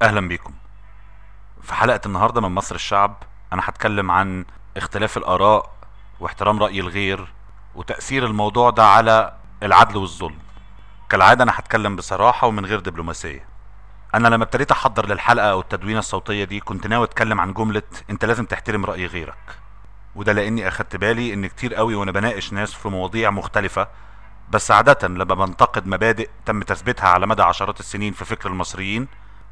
اهلا بيكم في حلقة النهاردة من مصر الشعب انا هتكلم عن اختلاف الاراء واحترام رأي الغير وتأثير الموضوع ده على العدل والظلم كالعادة انا هتكلم بصراحة ومن غير دبلوماسية انا لما ابتديت احضر للحلقة او التدوينة الصوتية دي كنت ناوي اتكلم عن جملة انت لازم تحترم رأي غيرك وده لاني اخدت بالي ان كتير قوي وانا بناقش ناس في مواضيع مختلفة بس عادة لما بنتقد مبادئ تم تثبيتها على مدى عشرات السنين في فكر المصريين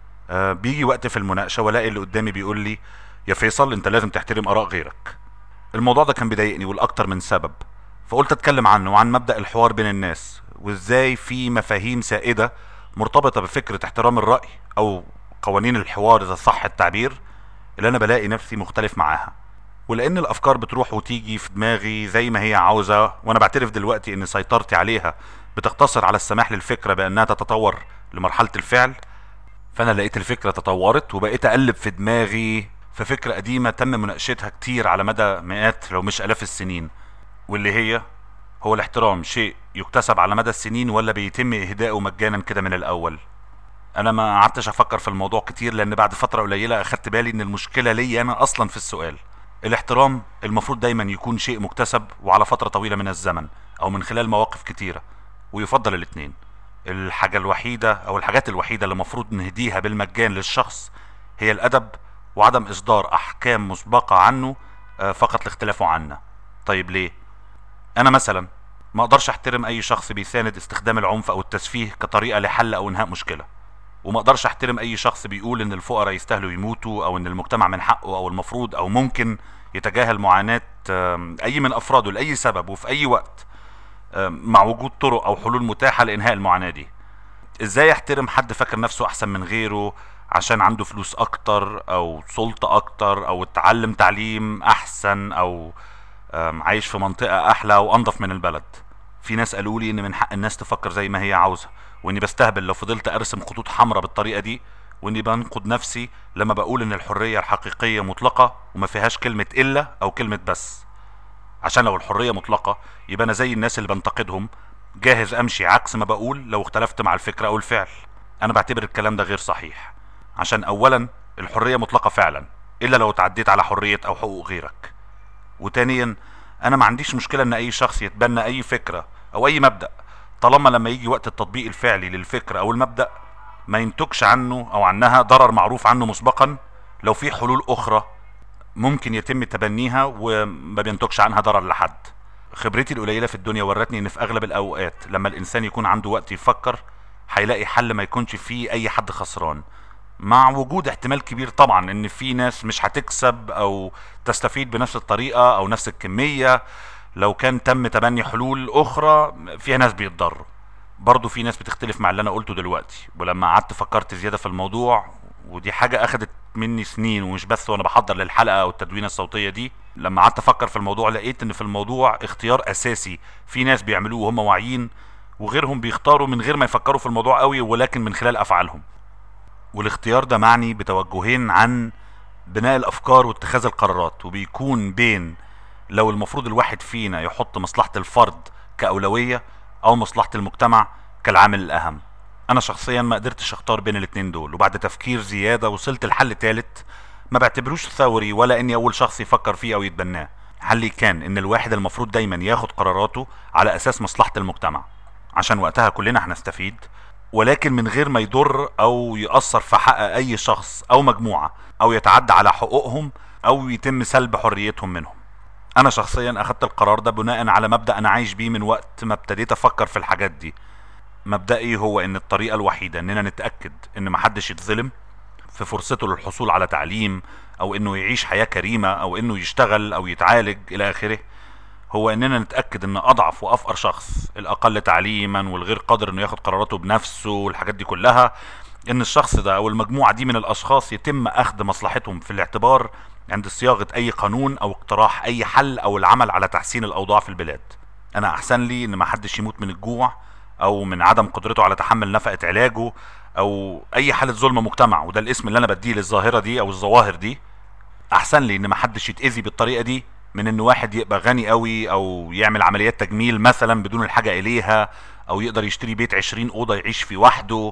آه بيجي وقت في المناقشة والاقي اللي قدامي بيقول لي يا فيصل انت لازم تحترم اراء غيرك الموضوع ده كان بيضايقني ولاكتر من سبب فقلت اتكلم عنه وعن مبدأ الحوار بين الناس وازاي في مفاهيم سائدة مرتبطة بفكرة احترام الرأي او قوانين الحوار اذا صح التعبير اللي انا بلاقي نفسي مختلف معاها ولان الافكار بتروح وتيجي في دماغي زي ما هي عاوزة وانا بعترف دلوقتي ان سيطرتي عليها بتقتصر على السماح للفكرة بانها تتطور لمرحلة الفعل فانا لقيت الفكرة تطورت وبقيت اقلب في دماغي في فكرة قديمة تم مناقشتها كتير على مدى مئات لو مش الاف السنين واللي هي هو الاحترام شيء يكتسب على مدى السنين ولا بيتم اهدائه مجانا كده من الاول انا ما قعدتش افكر في الموضوع كتير لان بعد فترة قليلة اخدت بالي ان المشكلة لي انا اصلا في السؤال الاحترام المفروض دايما يكون شيء مكتسب وعلى فترة طويلة من الزمن او من خلال مواقف كتيرة ويفضل الاتنين الحاجة الوحيدة او الحاجات الوحيدة اللي المفروض نهديها بالمجان للشخص هي الادب وعدم اصدار احكام مسبقة عنه آه، فقط لاختلافه عنا طيب ليه انا مثلا ما اقدرش احترم اي شخص بيساند استخدام العنف او التسفيه كطريقة لحل او انهاء مشكلة وما اقدرش احترم اي شخص بيقول ان الفقراء يستاهلوا يموتوا او ان المجتمع من حقه او المفروض او ممكن يتجاهل معاناة آم، اي من افراده لاي سبب وفي اي وقت آم، مع وجود طرق او حلول متاحة لانهاء المعاناة دي ازاي احترم حد فاكر نفسه احسن من غيره عشان عنده فلوس اكتر او سلطة اكتر او اتعلم تعليم احسن او آم، عايش في منطقة احلى وانضف من البلد في ناس قالوا لي ان من حق الناس تفكر زي ما هي عاوزة واني بستهبل لو فضلت ارسم خطوط حمراء بالطريقة دي واني بنقد نفسي لما بقول ان الحرية الحقيقية مطلقة وما فيهاش كلمة الا او كلمة بس عشان لو الحرية مطلقة يبقى انا زي الناس اللي بنتقدهم جاهز امشي عكس ما بقول لو اختلفت مع الفكرة او الفعل انا بعتبر الكلام ده غير صحيح عشان اولا الحرية مطلقة فعلا الا لو تعديت على حرية او حقوق غيرك وتانيا انا ما عنديش مشكلة ان اي شخص يتبنى اي فكرة او اي مبدأ طالما لما يجي وقت التطبيق الفعلي للفكرة او المبدأ ما ينتجش عنه او عنها ضرر معروف عنه مسبقا لو في حلول اخرى ممكن يتم تبنيها وما بينتجش عنها ضرر لحد خبرتي القليلة في الدنيا ورتني ان في اغلب الاوقات لما الانسان يكون عنده وقت يفكر هيلاقي حل ما يكونش فيه اي حد خسران مع وجود احتمال كبير طبعا ان في ناس مش هتكسب او تستفيد بنفس الطريقة او نفس الكمية لو كان تم تبني حلول اخرى فيها ناس بيتضروا برضو في ناس بتختلف مع اللي انا قلته دلوقتي ولما قعدت فكرت زيادة في الموضوع ودي حاجة اخدت مني سنين ومش بس وانا بحضر للحلقة او التدوينة الصوتية دي لما قعدت افكر في الموضوع لقيت ان في الموضوع اختيار اساسي في ناس بيعملوه وهم واعيين وغيرهم بيختاروا من غير ما يفكروا في الموضوع قوي ولكن من خلال افعالهم والاختيار ده معني بتوجهين عن بناء الافكار واتخاذ القرارات وبيكون بين لو المفروض الواحد فينا يحط مصلحة الفرد كأولوية او مصلحة المجتمع كالعامل الاهم انا شخصيا ما قدرتش اختار بين الاتنين دول وبعد تفكير زيادة وصلت لحل تالت ما بعتبروش ثوري ولا اني اول شخص يفكر فيه او يتبناه حلي كان ان الواحد المفروض دايما ياخد قراراته على اساس مصلحة المجتمع عشان وقتها كلنا هنستفيد ولكن من غير ما يضر او يأثر في حق اي شخص او مجموعة او يتعدى على حقوقهم او يتم سلب حريتهم منهم انا شخصيا اخدت القرار ده بناء على مبدأ انا عايش بيه من وقت ما ابتديت افكر في الحاجات دي مبدئي هو ان الطريقة الوحيدة اننا نتأكد ان محدش يتظلم في فرصته للحصول على تعليم او انه يعيش حياة كريمة او انه يشتغل او يتعالج الى اخره هو اننا نتأكد ان اضعف وافقر شخص الاقل تعليما والغير قادر انه ياخد قراراته بنفسه والحاجات دي كلها ان الشخص ده او المجموعة دي من الاشخاص يتم اخذ مصلحتهم في الاعتبار عند صياغة اي قانون او اقتراح اي حل او العمل على تحسين الاوضاع في البلاد انا احسن لي ان ما حدش يموت من الجوع او من عدم قدرته على تحمل نفقة علاجه او اي حالة ظلم مجتمع وده الاسم اللي انا بديه للظاهرة دي او الظواهر دي احسن لي ان ما حدش يتاذي بالطريقه دي من ان واحد يبقى غني قوي او يعمل عمليات تجميل مثلا بدون الحاجه اليها او يقدر يشتري بيت عشرين اوضه يعيش فيه وحده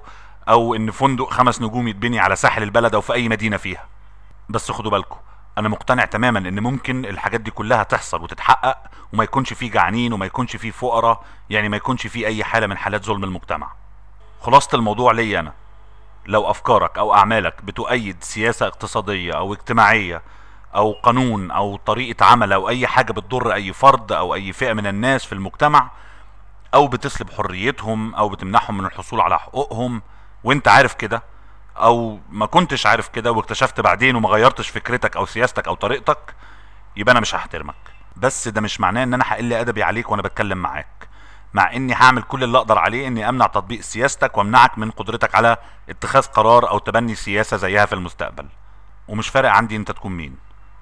او ان فندق خمس نجوم يتبني على ساحل البلد او في اي مدينه فيها بس خدوا بالكم انا مقتنع تماما ان ممكن الحاجات دي كلها تحصل وتتحقق وما يكونش فيه جعانين وما يكونش فيه فقراء يعني ما يكونش فيه اي حاله من حالات ظلم المجتمع خلاصه الموضوع ليا انا لو افكارك او اعمالك بتؤيد سياسه اقتصاديه او اجتماعيه او قانون او طريقه عمل او اي حاجه بتضر اي فرد او اي فئه من الناس في المجتمع او بتسلب حريتهم او بتمنعهم من الحصول على حقوقهم وانت عارف كده او ما كنتش عارف كده واكتشفت بعدين وما غيرتش فكرتك او سياستك او طريقتك يبقى انا مش هحترمك بس ده مش معناه ان انا هقل ادبي عليك وانا بتكلم معاك مع اني هعمل كل اللي اقدر عليه اني امنع تطبيق سياستك وامنعك من قدرتك على اتخاذ قرار او تبني سياسة زيها في المستقبل ومش فارق عندي انت تكون مين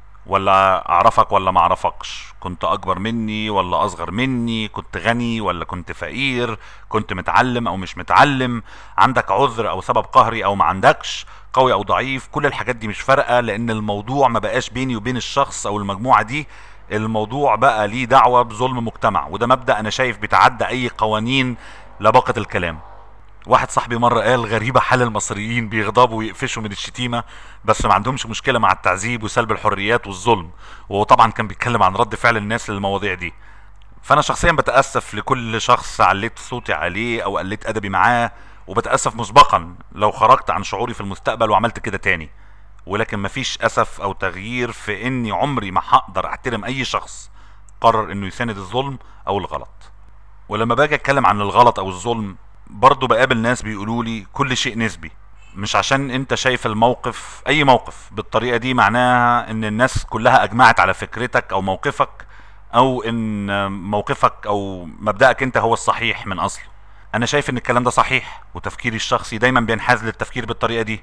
ولا اعرفك ولا ما اعرفكش كنت اكبر مني ولا اصغر مني كنت غني ولا كنت فقير كنت متعلم او مش متعلم عندك عذر او سبب قهري او ما عندكش قوي او ضعيف كل الحاجات دي مش فارقه لان الموضوع ما بقاش بيني وبين الشخص او المجموعه دي الموضوع بقى ليه دعوه بظلم مجتمع وده مبدا انا شايف بيتعدى اي قوانين لباقه الكلام واحد صاحبي مره قال غريبه حال المصريين بيغضبوا ويقفشوا من الشتيمه بس ما عندهمش مشكله مع التعذيب وسلب الحريات والظلم وهو طبعا كان بيتكلم عن رد فعل الناس للمواضيع دي فانا شخصيا بتاسف لكل شخص عليت صوتي عليه او قلت ادبي معاه وبتاسف مسبقا لو خرجت عن شعوري في المستقبل وعملت كده تاني ولكن مفيش اسف او تغيير في اني عمري ما هقدر احترم اي شخص قرر انه يساند الظلم او الغلط ولما باجي اتكلم عن الغلط او الظلم برضو بقابل ناس بيقولوا لي كل شيء نسبي مش عشان انت شايف الموقف اي موقف بالطريقة دي معناها ان الناس كلها اجمعت على فكرتك او موقفك او ان موقفك او مبدأك انت هو الصحيح من اصله انا شايف ان الكلام ده صحيح وتفكيري الشخصي دايما بينحاز للتفكير بالطريقة دي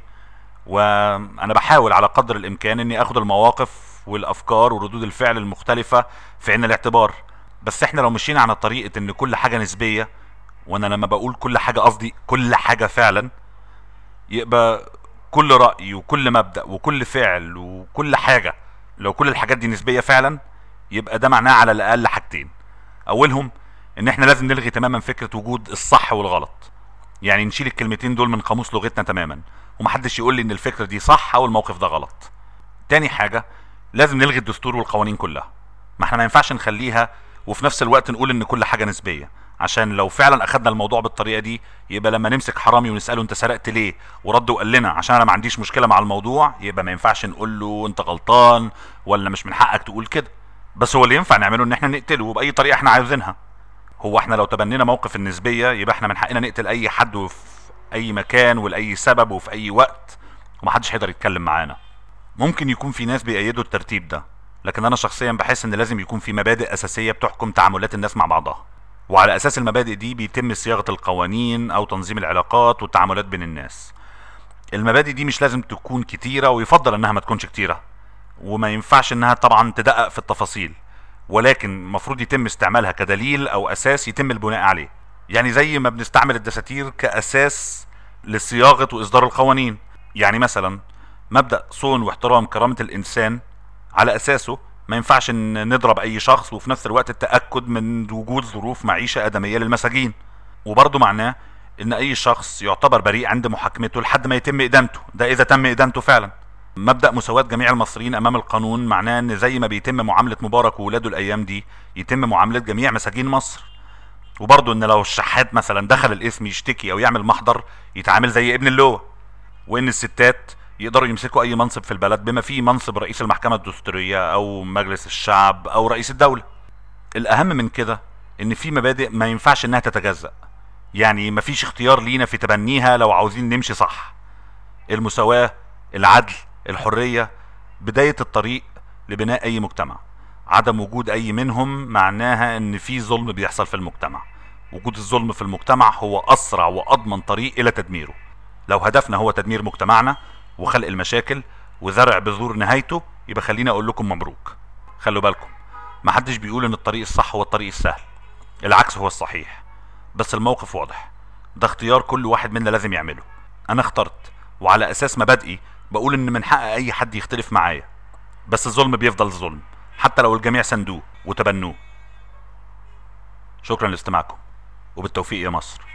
وانا بحاول على قدر الامكان اني اخد المواقف والافكار وردود الفعل المختلفة في عين الاعتبار بس احنا لو مشينا على طريقة ان كل حاجة نسبية وانا لما بقول كل حاجة قصدي كل حاجة فعلا يبقى كل رأي وكل مبدأ وكل فعل وكل حاجة لو كل الحاجات دي نسبية فعلا يبقى ده معناه على الأقل حاجتين أولهم إن إحنا لازم نلغي تماما فكرة وجود الصح والغلط يعني نشيل الكلمتين دول من قاموس لغتنا تماما ومحدش يقول لي إن الفكرة دي صح أو الموقف ده غلط تاني حاجة لازم نلغي الدستور والقوانين كلها ما احنا ما ينفعش نخليها وفي نفس الوقت نقول ان كل حاجة نسبية عشان لو فعلا اخدنا الموضوع بالطريقه دي يبقى لما نمسك حرامي ونساله انت سرقت ليه ورد وقال لنا عشان انا ما عنديش مشكله مع الموضوع يبقى ما ينفعش نقول له انت غلطان ولا مش من حقك تقول كده بس هو اللي ينفع نعمله ان احنا نقتله باي طريقه احنا عايزينها هو احنا لو تبنينا موقف النسبيه يبقى احنا من حقنا نقتل اي حد وفي اي مكان ولاي سبب وفي اي وقت ومحدش هيقدر يتكلم معانا ممكن يكون في ناس بيأيدوا الترتيب ده لكن انا شخصيا بحس ان لازم يكون في مبادئ اساسيه بتحكم تعاملات الناس مع بعضها وعلى اساس المبادئ دي بيتم صياغه القوانين او تنظيم العلاقات والتعاملات بين الناس المبادئ دي مش لازم تكون كتيره ويفضل انها ما تكونش كتيره وما ينفعش انها طبعا تدقق في التفاصيل ولكن المفروض يتم استعمالها كدليل او اساس يتم البناء عليه يعني زي ما بنستعمل الدساتير كاساس لصياغه واصدار القوانين يعني مثلا مبدا صون واحترام كرامه الانسان على اساسه ما ينفعش ان نضرب اي شخص وفي نفس الوقت التاكد من وجود ظروف معيشه ادميه للمساجين وبرضه معناه ان اي شخص يعتبر بريء عند محاكمته لحد ما يتم ادانته ده اذا تم ادانته فعلا مبدا مساواه جميع المصريين امام القانون معناه ان زي ما بيتم معامله مبارك وولاده الايام دي يتم معامله جميع مساجين مصر وبرضه ان لو الشحات مثلا دخل الاسم يشتكي او يعمل محضر يتعامل زي ابن اللواء وان الستات يقدروا يمسكوا اي منصب في البلد بما فيه منصب رئيس المحكمة الدستورية او مجلس الشعب او رئيس الدولة الاهم من كده ان في مبادئ ما ينفعش انها تتجزأ يعني مفيش اختيار لينا في تبنيها لو عاوزين نمشي صح المساواة العدل الحرية بداية الطريق لبناء اي مجتمع عدم وجود اي منهم معناها ان في ظلم بيحصل في المجتمع وجود الظلم في المجتمع هو اسرع واضمن طريق الى تدميره لو هدفنا هو تدمير مجتمعنا وخلق المشاكل وزرع بذور نهايته يبقى خليني اقول لكم مبروك خلوا بالكم محدش بيقول ان الطريق الصح هو الطريق السهل العكس هو الصحيح بس الموقف واضح ده اختيار كل واحد منا لازم يعمله انا اخترت وعلى اساس مبادئي بقول ان من حق اي حد يختلف معايا بس الظلم بيفضل ظلم حتى لو الجميع سندوه وتبنوه شكرا لاستماعكم وبالتوفيق يا مصر